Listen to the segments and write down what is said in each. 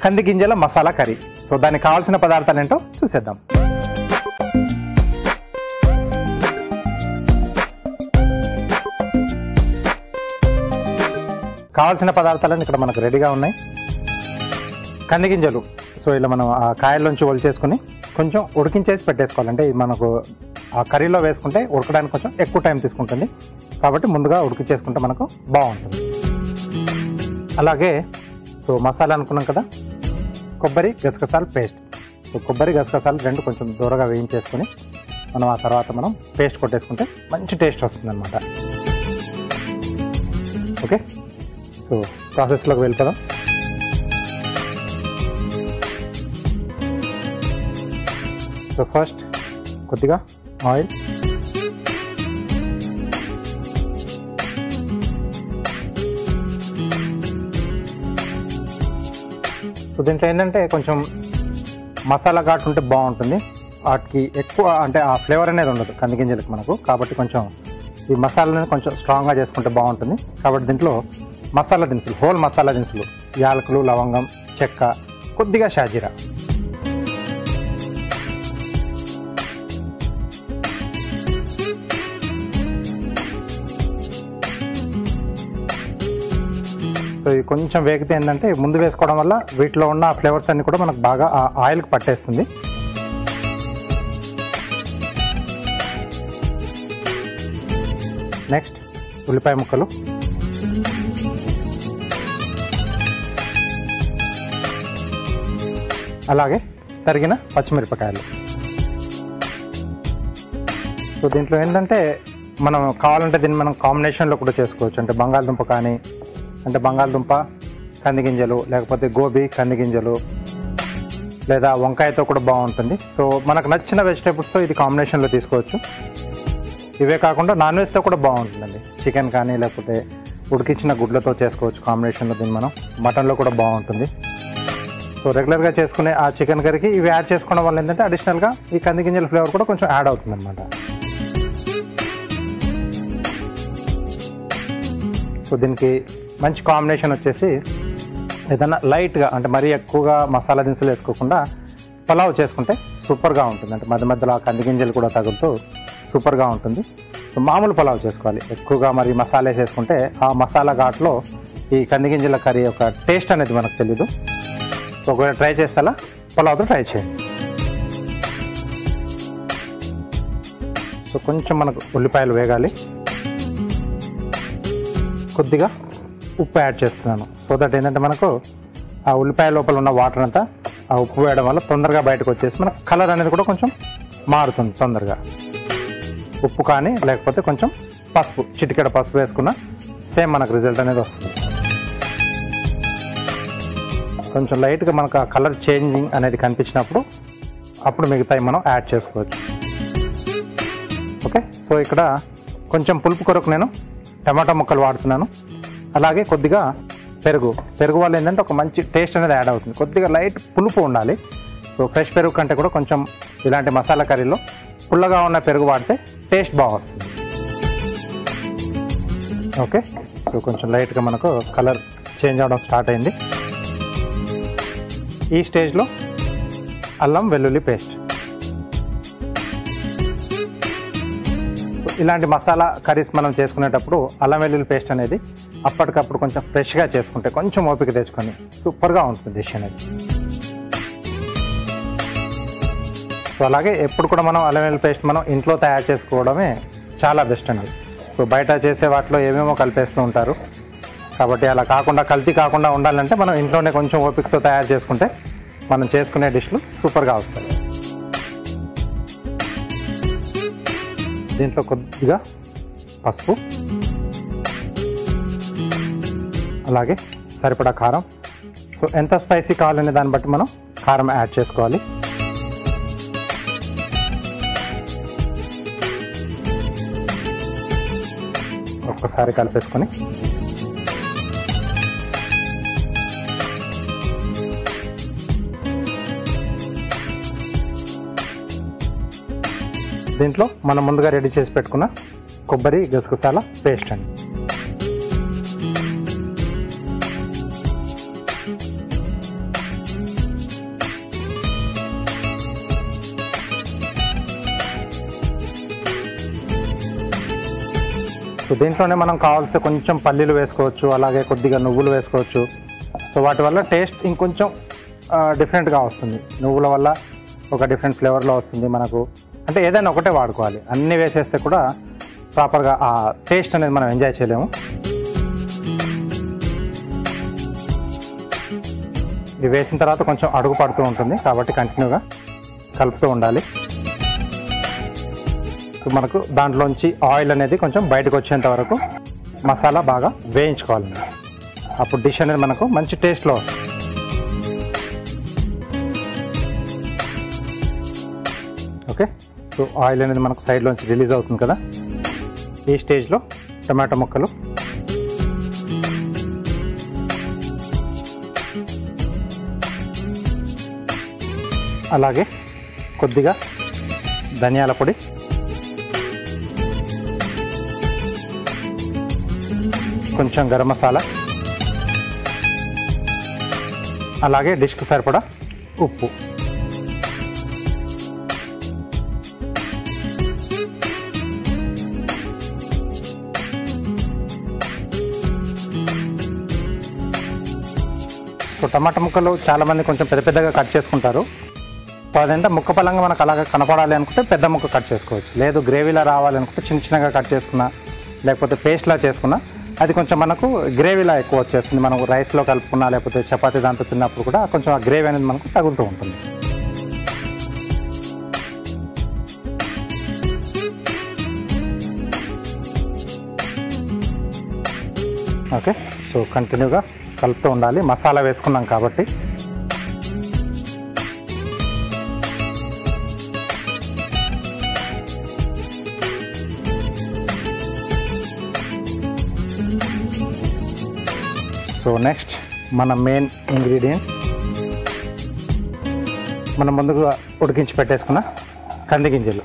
కంది గింజల masala curry so దానికి కావాల్సిన పదార్థాలు ఏంటో చూసేద్దాం కావాల్సిన పదార్థాలన్నీ ఇక్కడ మనకు రెడీగా ఉన్నాయి కంది గింజలు సో ఇలా మనం ఆ కాయల్లోంచి ఒలిచేసుకుని కొంచెం ఉడికించేసి పెట్టేసుకోవాలి అంటే ఇది మనకు ఆ కర్రీలో వేసుకుంటే ఉడకడానికి కొంచెం ఎక్కువ టైం తీసుకుంటుంది కాబట్టి ముందుగా ఉడికించేసుకుంటే మనకు బాగుంటుంది అలాగే సో మసాలా అనుకున్నాం కదా కొబ్బరి గసగసాలు పేస్ట్ సో కొబ్బరి గసగసాలు రెండు కొంచెం దూరగా వేయించేసుకొని మనం ఆ తర్వాత మనం పేస్ట్ కొట్టేసుకుంటే మంచి టేస్ట్ వస్తుంది అనమాట ఓకే సో ప్రాసెస్లోకి వెళ్ళిపోదాం సో ఫస్ట్ కొద్దిగా ఆయిల్ సో దీంట్లో ఏంటంటే కొంచెం మసాలా ఘాటు ఉంటే బాగుంటుంది వాటికి ఎక్కువ అంటే ఆ ఫ్లేవర్ అనేది ఉండదు కంది గింజలకు మనకు కాబట్టి కొంచెం ఈ మసాలాని కొంచెం స్ట్రాంగ్గా చేసుకుంటే బాగుంటుంది కాబట్టి దీంట్లో మసాలా దినుసులు హోల్ మసాలా దినుసులు యాలకులు లవంగం చెక్క కొద్దిగా షాజీరా సో ఇది కొంచెం వేగితే ఏంటంటే ముందు వేసుకోవడం వల్ల వీటిలో ఉన్న ఫ్లేవర్స్ అన్ని కూడా మనకు బాగా ఆ ఆయిల్కి పట్టేస్తుంది నెక్స్ట్ ఉల్లిపాయ ముక్కలు అలాగే తరిగిన పచ్చిమిరపకాయలు సో దీంట్లో ఏంటంటే మనం కావాలంటే దీన్ని మనం కాంబినేషన్లో కూడా చేసుకోవచ్చు అంటే బంగాళదుంప కానీ అంటే బంగాళదుంప కంది గింజలు లేకపోతే గోబీ కంది గింజలు లేదా వంకాయతో కూడా బాగుంటుంది సో మనకు నచ్చిన వెజిటేబుల్స్తో ఇది కాంబినేషన్లో తీసుకోవచ్చు ఇవే కాకుండా నాన్ వెజ్తో కూడా బాగుంటుందండి చికెన్ కానీ లేకపోతే ఉడికించిన గుడ్లతో చేసుకోవచ్చు కాంబినేషన్లో దీన్ని మనం మటన్లో కూడా బాగుంటుంది సో రెగ్యులర్గా చేసుకునే ఆ చికెన్ కర్రీకి ఇవి యాడ్ చేసుకోవడం వల్ల ఏంటంటే అడిషనల్గా ఈ కంది గింజల ఫ్లేవర్ కూడా కొంచెం యాడ్ అవుతుంది అనమాట సో దీనికి మంచి కాంబినేషన్ వచ్చేసి ఏదన్నా లైట్గా అంటే మరీ ఎక్కువగా మసాలా దినుసులు వేసుకోకుండా పలావ్ చేసుకుంటే సూపర్గా ఉంటుంది అంటే మధ్య మధ్యలో ఆ కంది గింజలు కూడా తగులుతూ సూపర్గా ఉంటుంది సో మామూలు పలావ్ చేసుకోవాలి ఎక్కువగా మరి మసాలా వేసుకుంటే ఆ మసాలా ఘాట్లో ఈ కంది గింజల కర్రీ యొక్క టేస్ట్ అనేది మనకు తెలీదు సో ఒకవేళ ట్రై చేస్తా పలావ్తో ట్రై చేయండి సో కొంచెం మనకు ఉల్లిపాయలు వేగాలి కొద్దిగా ఉప్పు యాడ్ చేస్తున్నాను సో దట్ ఏంటంటే మనకు ఆ ఉల్లిపాయ లోపల ఉన్న వాటర్ అంతా ఆ ఉప్పు వేయడం వల్ల తొందరగా బయటకు వచ్చేసి మనకు కలర్ అనేది కూడా కొంచెం మారుతుంది తొందరగా ఉప్పు కానీ లేకపోతే కొంచెం పసుపు చిటికెడ పసుపు వేసుకున్న సేమ్ మనకు రిజల్ట్ అనేది వస్తుంది కొంచెం లైట్గా మనకు ఆ కలర్ చేంజింగ్ అనేది కనిపించినప్పుడు అప్పుడు మిగతాయి మనం యాడ్ చేసుకోవచ్చు ఓకే సో ఇక్కడ కొంచెం పులుపు కొరకు నేను టమాటా ముక్కలు వాడుతున్నాను అలాగే కొద్దిగా పెరుగు పెరుగు వల్ల ఏంటంటే ఒక మంచి టేస్ట్ అనేది యాడ్ అవుతుంది కొద్దిగా లైట్ పులుపు ఉండాలి సో ఫ్రెష్ పెరుగు కంటే కూడా కొంచెం ఇలాంటి మసాలా కర్రీలో పుల్లగా ఉన్న పెరుగు వాడితే టేస్ట్ బాగా వస్తుంది ఓకే సో కొంచెం లైట్గా మనకు కలర్ చేంజ్ అవడం స్టార్ట్ అయింది ఈ స్టేజ్లో అల్లం వెల్లుల్లి పేస్ట్ ఇలాంటి మసాలా కర్రీస్ మనం చేసుకునేటప్పుడు అల్లం వెల్లుల్లి పేస్ట్ అనేది అప్పటికప్పుడు కొంచెం ఫ్రెష్గా చేసుకుంటే కొంచెం ఓపిక తెచ్చుకొని సూపర్గా ఉంటుంది డిష్ అనేది సో అలాగే ఎప్పుడు కూడా మనం అల్లం వెల్లుల్లి పేస్ట్ మనం ఇంట్లో తయారు చేసుకోవడమే చాలా బెస్ట్ అండి సో బయట చేసే వాటిలో ఏమేమో కలిపేస్తూ ఉంటారు కాబట్టి అలా కాకుండా కల్తీ కాకుండా ఉండాలంటే మనం ఇంట్లోనే కొంచెం ఓపికతో తయారు చేసుకుంటే మనం చేసుకునే డిష్లు సూపర్గా వస్తాయి దీంట్లో కొద్దిగా పసుపు అలాగే సరిపడా కారం సో ఎంత స్పైసీ కావాలనే దాన్ని బట్టి మనం కారం యాడ్ చేసుకోవాలి ఒక్కసారి కలిపేసుకొని దీంట్లో మనం ముందుగా రెడీ చేసి పెట్టుకున్న కొబ్బరి గసగసాల పేస్ట్ అండి సో దీంట్లోనే మనం కావాల్సిన కొంచెం పల్లీలు వేసుకోవచ్చు అలాగే కొద్దిగా నువ్వులు వేసుకోవచ్చు సో వాటి వల్ల టేస్ట్ ఇంకొంచెం డిఫరెంట్గా వస్తుంది నువ్వుల వల్ల ఒక డిఫరెంట్ ఫ్లేవర్లో వస్తుంది మనకు అంటే ఏదైనా ఒకటే వాడుకోవాలి అన్నీ వేసేస్తే కూడా ప్రాపర్గా ఆ టేస్ట్ అనేది మనం ఎంజాయ్ చేయలేము ఇవి వేసిన తర్వాత కొంచెం అడుగు పడుతూ ఉంటుంది కాబట్టి కంటిన్యూగా కలుపుతూ ఉండాలి సో మనకు దాంట్లోంచి ఆయిల్ అనేది కొంచెం బయటకు వచ్చేంత వరకు మసాలా బాగా వేయించుకోవాలి అప్పుడు డిష్ అనేది మనకు మంచి టేస్ట్లో వస్తుంది ఓకే సో ఆయిల్ అనేది మనకు సైడ్లోంచి రిలీజ్ అవుతుంది కదా ఈ స్టేజ్లో టమాటో ముక్కలు అలాగే కొద్దిగా ధనియాల పొడి కొంచెం గరం మసాలా అలాగే డిష్కి సరిపడా ఉప్పు సో టమాటా ముక్కలు చాలామంది కొంచెం పెద్ద పెద్దగా కట్ చేసుకుంటారు సో అదంటే ముక్క పలంగా మనకు అలాగా కనపడాలి అనుకుంటే పెద్ద ముక్క కట్ చేసుకోవచ్చు లేదు గ్రేవీలా రావాలి అనుకుంటే చిన్న చిన్నగా కట్ చేసుకున్నా లేకపోతే పేస్ట్లా చేసుకున్నా అది కొంచెం మనకు గ్రేవీలా ఎక్కువ వచ్చేస్తుంది మనం రైస్లో కలుపుకున్నా లేకపోతే చపాతీ దాంతో తిన్నప్పుడు కూడా కొంచెం ఆ గ్రేవీ అనేది మనకు తగులుతూ ఉంటుంది ఓకే సో కంటిన్యూగా కలుపుతూ ఉండాలి మసాలా వేసుకున్నాం కాబట్టి సో నెక్స్ట్ మన మెయిన్ ఇంగ్రీడియంట్ మనం ముందుగా ఉడికించి పెట్టేసుకున్న కంది గింజలు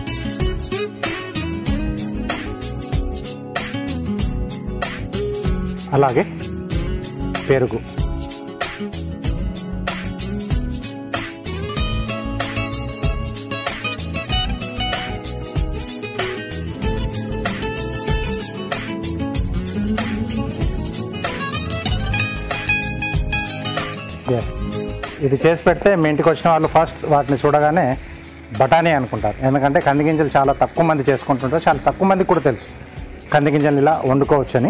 అలాగే పెరుగు ఎస్ ఇది చేసి పెడితే మీ ఇంటికి వచ్చిన వాళ్ళు ఫస్ట్ వాటిని చూడగానే బఠానీ అనుకుంటారు ఎందుకంటే కంది గింజలు చాలా తక్కువ మంది చేసుకుంటుంటారు చాలా తక్కువ మందికి కూడా తెలుసు కంది గింజలు ఇలా వండుకోవచ్చని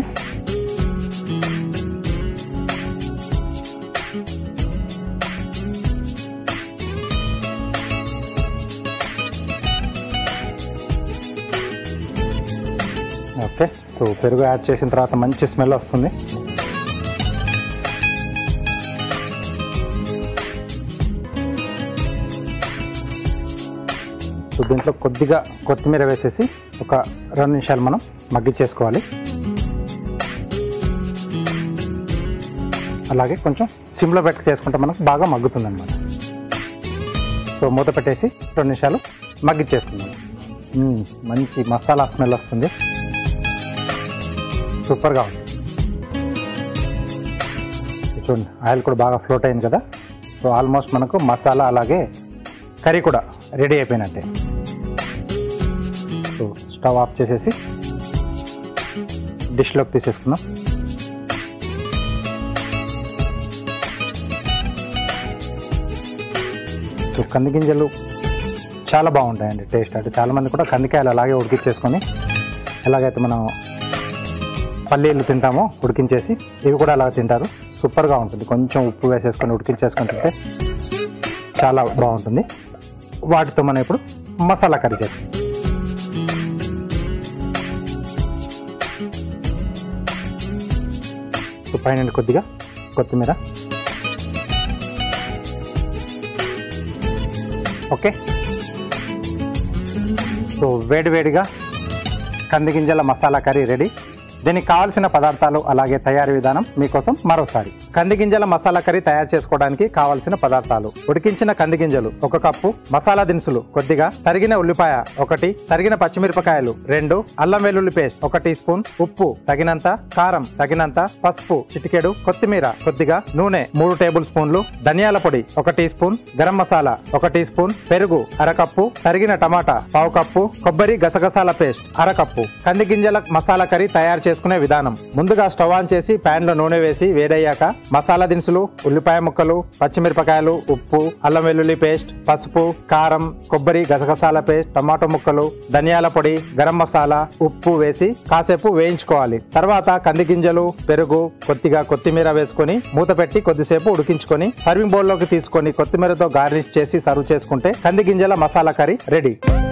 ఓకే సో పెరుగు యాడ్ చేసిన తర్వాత మంచి స్మెల్ వస్తుంది సో దీంట్లో కొద్దిగా కొత్తిమీర వేసేసి ఒక రెండు నిమిషాలు మనం మగ్గిచ్చేసుకోవాలి అలాగే కొంచెం సిమ్లో పెట్టి చేసుకుంటే మనకు బాగా మగ్గుతుంది అనమాట సో మూత పెట్టేసి రెండు నిమిషాలు మగ్గిచ్చేసుకుందాం మ్మ్, మంచి మసాలా స్మెల్ వస్తుంది సూపర్గా ఉంది చూడండి ఆయిల్ కూడా బాగా ఫ్లోట్ అయింది కదా సో ఆల్మోస్ట్ మనకు మసాలా అలాగే కర్రీ కూడా రెడీ అయిపోయినట్టే సో స్టవ్ ఆఫ్ చేసేసి డిష్లోకి తీసేసుకున్నాం సో కంది గింజలు చాలా బాగుంటాయండి టేస్ట్ అంటే చాలామంది కూడా కందికాయలు అలాగే ఉడికించేసుకొని ఎలాగైతే మనం పల్లీలు తింటామో ఉడికించేసి ఇవి కూడా అలా తింటారు సూపర్గా ఉంటుంది కొంచెం ఉప్పు వేసేసుకొని ఉడికించేసుకొని తింటే చాలా బాగుంటుంది వాటితో మనం ఇప్పుడు మసాలా కర్రీ చేస్తాం సో పైన కొద్దిగా కొత్తిమీర ఓకే సో వేడి వేడిగా కంది గింజల మసాలా కర్రీ రెడీ దీనికి కావాల్సిన పదార్థాలు అలాగే తయారీ విధానం మీకోసం మరోసారి కంది గింజల మసాలా కర్రీ తయారు చేసుకోవడానికి కావాల్సిన పదార్థాలు ఉడికించిన కంది గింజలు ఒక కప్పు మసాలా దినుసులు కొద్దిగా తరిగిన ఉల్లిపాయ ఒకటి తరిగిన పచ్చిమిరపకాయలు రెండు అల్లం వెల్లుల్లి పేస్ట్ ఒక టీ స్పూన్ ఉప్పు తగినంత కారం తగినంత పసుపు చిటికెడు కొత్తిమీర కొద్దిగా నూనె మూడు టేబుల్ స్పూన్లు ధనియాల పొడి ఒక టీ స్పూన్ గరం మసాలా ఒక టీ స్పూన్ పెరుగు అరకప్పు తరిగిన టమాటా పావు కప్పు కొబ్బరి గసగసాల పేస్ట్ అరకప్పు కంది గింజల మసాలా కర్రీ తయారు చేసుకునే విధానం ముందుగా స్టవ్ ఆన్ చేసి ప్యాన్ లో నూనె వేసి వేడయ్యాక మసాలా దినుసులు ఉల్లిపాయ ముక్కలు పచ్చిమిరపకాయలు ఉప్పు అల్లం వెల్లుల్లి పేస్ట్ పసుపు కారం కొబ్బరి గసగసాల పేస్ట్ టమాటో ముక్కలు ధనియాల పొడి గరం మసాలా ఉప్పు వేసి కాసేపు వేయించుకోవాలి తర్వాత కంది గింజలు పెరుగు కొద్దిగా కొత్తిమీర వేసుకొని మూత పెట్టి కొద్దిసేపు ఉడికించుకొని సర్వింగ్ బౌల్ లోకి తీసుకొని కొత్తిమీరతో గార్నిష్ చేసి సర్వ్ చేసుకుంటే కంది గింజల మసాలా కర్రీ రెడీ